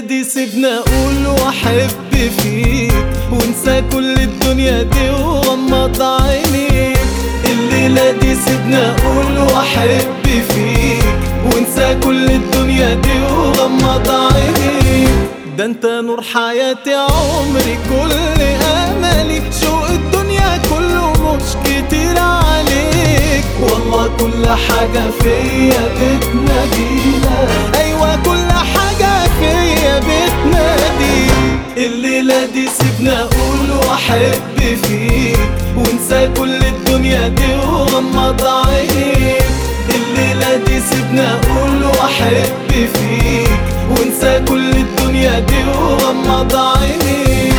دي سيبنا اقول واحب فيك وانسى كل الدنيا دي وغمض عينيك الليلة دي سيبنا اقول واحب فيك وانسى كل الدنيا دي وغمض عينيك ده انت نور حياتي عمري كل املي شوق الدنيا كله مش كتير عليك والله كل حاجة فيا بتناديلك ايوه كل حاجة فيا بتناديك الليلة دي سيبنا اقول واحب فيك وانسى كل الدنيا دي وغمض عينيك الليلة دي سيبنا اقول واحب فيك وانسى كل الدنيا دي وغمض عينيك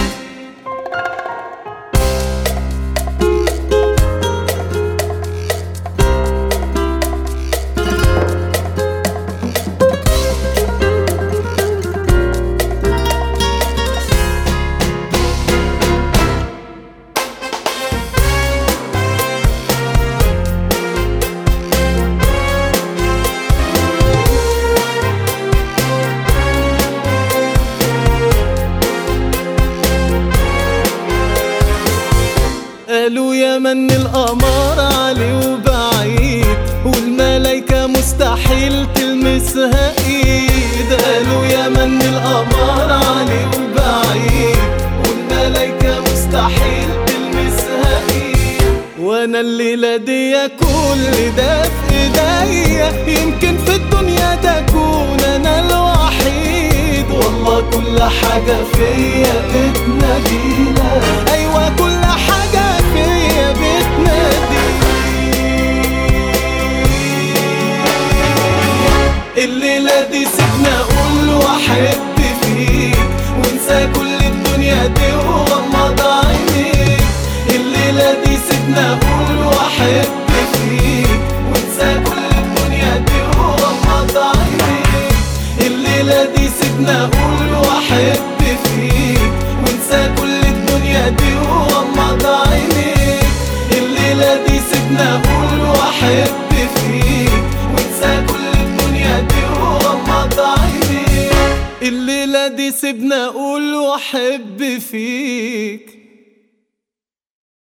قالوا يا من القمر علي وبعيد والملايكة مستحيل تلمسها ايد قالوا يا من القمر علي وبعيد والملايكة مستحيل تلمسها ايد وانا الليلة دي كل ده في ايديا يمكن في الدنيا تكون انا الوحيد والله كل حاجة فيا بتنادينا ايوه كل حاجة فيا بتنادي الليلة دي سيبنا اقول واحب فيك وانسى كل الدنيا دي وغمض عينيك الليلة دي سيبنا اقول واحب فيك وانسى كل الدنيا دي وغمض عينيك الليلة دي سيبنا اقول واحب فيك وانسى كل الدنيا دي وغمض عينيك الليلة دي سيبنا اقول واحب فيك وانسى كل الدنيا دي وغمض عينيك الليلة دي سيبنا اقول واحب فيك